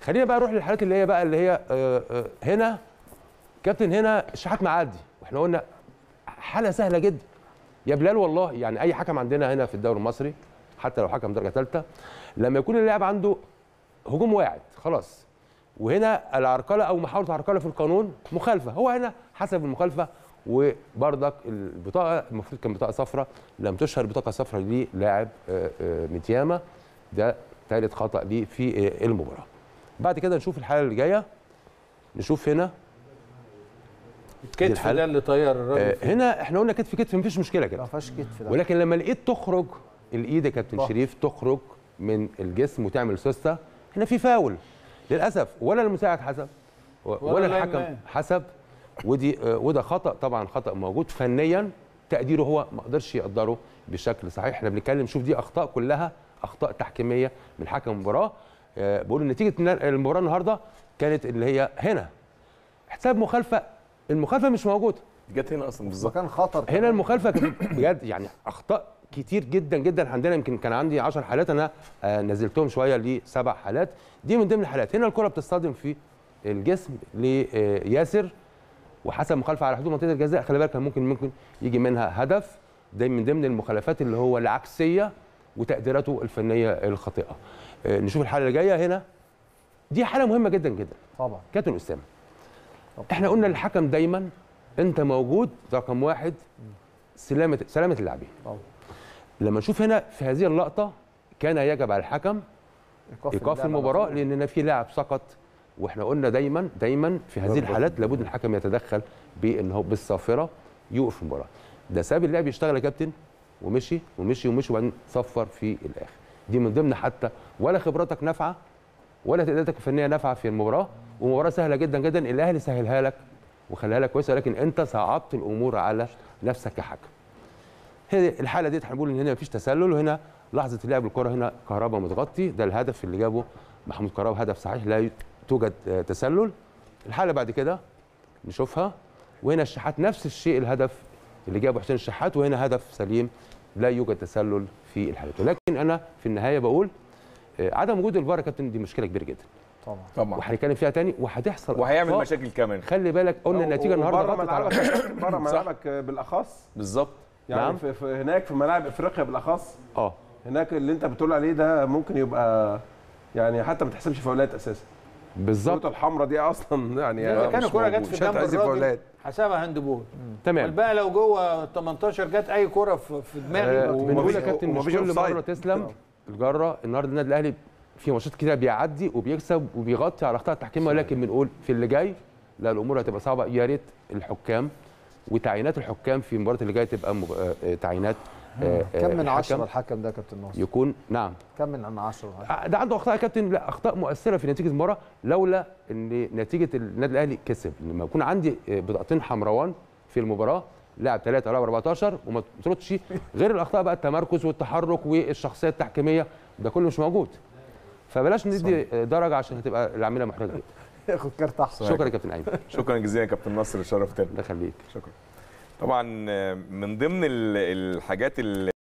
خلينا بقى نروح للحالات اللي هي بقى اللي هي آه، آه، هنا كابتن هنا الشحات معدي واحنا قلنا حاله سهله جدا يا بلال والله يعني اي حكم عندنا هنا في الدوري المصري حتى لو حكم درجه ثالثه لما يكون اللاعب عنده هجوم واعد خلاص وهنا العرقله او محاوله عرقله في القانون مخالفه هو هنا حسب المخالفه وبرضك البطاقه المفروض كان بطاقه صفراء لم تشهر بطاقه صفراء للاعب آه، آه، متياما ده ثالث خطا ليه في آه، المباراه بعد كده نشوف الحاله اللي جايه نشوف هنا الكتف الحالة. ده اللي طير آه، الراجل فيه. هنا احنا قلنا كتف كتف مفيش مشكله كده ما فيهاش كتف ده ولكن لما لقيت تخرج الايد يا كابتن صح. شريف تخرج من الجسم وتعمل سوسته هنا في فاول للاسف ولا المساعد حسب و- ولا ولا اللاين الحكم مان. حسب ودي آه، وده خطا طبعا خطا موجود فنيا تقديره هو ما قدرش يقدره بشكل صحيح احنا بنتكلم شوف دي اخطاء كلها اخطاء تحكيميه من حكم المباراه آه، بقول نتيجه النا- المباراه النهارده كانت اللي هي هنا حساب مخالفه المخالفه مش موجوده جت هنا اصلا بالظبط مكان خطر هنا المخالفه كانت بجد يعني اخطاء كتير جدا جدا عندنا يمكن كان عندي 10 حالات انا آه، نزلتهم شويه لسبع حالات دي من ضمن الحالات هنا الكره بتصطدم في الجسم لياسر وحسب مخالفه على حدود منطقه الجزاء خلي بالك كان ممكن ممكن يجي منها هدف ده من ضمن المخالفات اللي هو العكسيه وتقديراته الفنيه الخاطئه آه، نشوف الحاله اللي جايه هنا دي حاله مهمه جدا جدا طبعا كابتن اسامه احنا قلنا للحكم دايما انت موجود رقم واحد سلامه سلامه اللاعبين طبعا. لما نشوف هنا في هذه اللقطه كان يجب على الحكم ايقاف اللعب على المباراه طول. لان في لاعب سقط واحنا قلنا دايما دايما في هذه الحالات لابد الحكم يتدخل بان هو بالصافره يوقف المباراه ده ساب اللاعب يشتغل يا كابتن ومشي ومشي ومشي وبعدين صفر في الاخر دي من ضمن حتى ولا خبراتك نافعه ولا تقديراتك الفنيه نافعه في المباراه ومباراه سهله جدا جدا الاهلي سهلها لك وخلاها لك كويسه لكن انت صعبت الامور على نفسك كحكم هي الحاله دي هنقول ان هنا مفيش تسلل وهنا لحظه لعب الكره هنا كهربا متغطي ده الهدف اللي جابه محمود كهربا هدف صحيح لا توجد آه، تسلل الحاله بعد كده نشوفها وهنا الشحات نفس الشيء الهدف اللي جابه حسين الشحات وهنا هدف سليم لا يوجد تسلل في الحالات ولكن انا في النهايه بقول آه، عدم وجود الفار يا كابتن دي مشكله كبيره جدا طبعا طبعا وهنتكلم فيها تاني وهتحصل وهيعمل أخطاء. مشاكل كمان خلي بالك قلنا النتيجه النهارده بره غطت على ملعبك بره ملعبك بالاخص بالظبط يعني نعم. في, في هناك في ملاعب افريقيا بالاخص اه هناك اللي انت بتقول عليه ده ممكن يبقى يعني حتى ما تحسبش فاولات اساسا بالظبط الخطوط الحمراء دي اصلا يعني اذا كان مش الكوره جت موجود. في مش جنب هتحسب الراجل فاولات حسبها هاند بول تمام والباقي لو جوه ال 18 جت اي كوره في في دماغي آه، ما- بنقول يا ومفيش- كابتن مش ومفيش كل أوفسايد. مره تسلم الجره النهارده النادي الاهلي في ماتشات كده بيعدي وبيكسب وبيغطي على اخطاء التحكيم ولكن بنقول في اللي جاي لا الامور هتبقى صعبه يا ريت الحكام وتعيينات الحكام في المباراه اللي جايه تبقى مب... آه، آه، تعيينات آه، آه، كم من الحكم عشرة الحكم ده يا كابتن ناصر يكون نعم كم من عن عشرة آه، ده عنده اخطاء يا كابتن لا اخطاء مؤثره في نتيجه المباراه لولا ان نتيجه النادي الاهلي كسب لما يكون عندي آه، بطاقتين حمروان في المباراه لاعب 3 لاعب 14 وما تردش غير الاخطاء بقى التمركز والتحرك والشخصيه التحكيميه ده كله مش موجود فبلاش ندي آه، درجه عشان هتبقى العمليه محرجه جدا ياخد كارت احسن شكرا يا كابتن ايمن شكرا جزيلا يا كابتن نصر شرفتنا الله يخليك شكرا طبعا آه، من ضمن ال- الحاجات اللي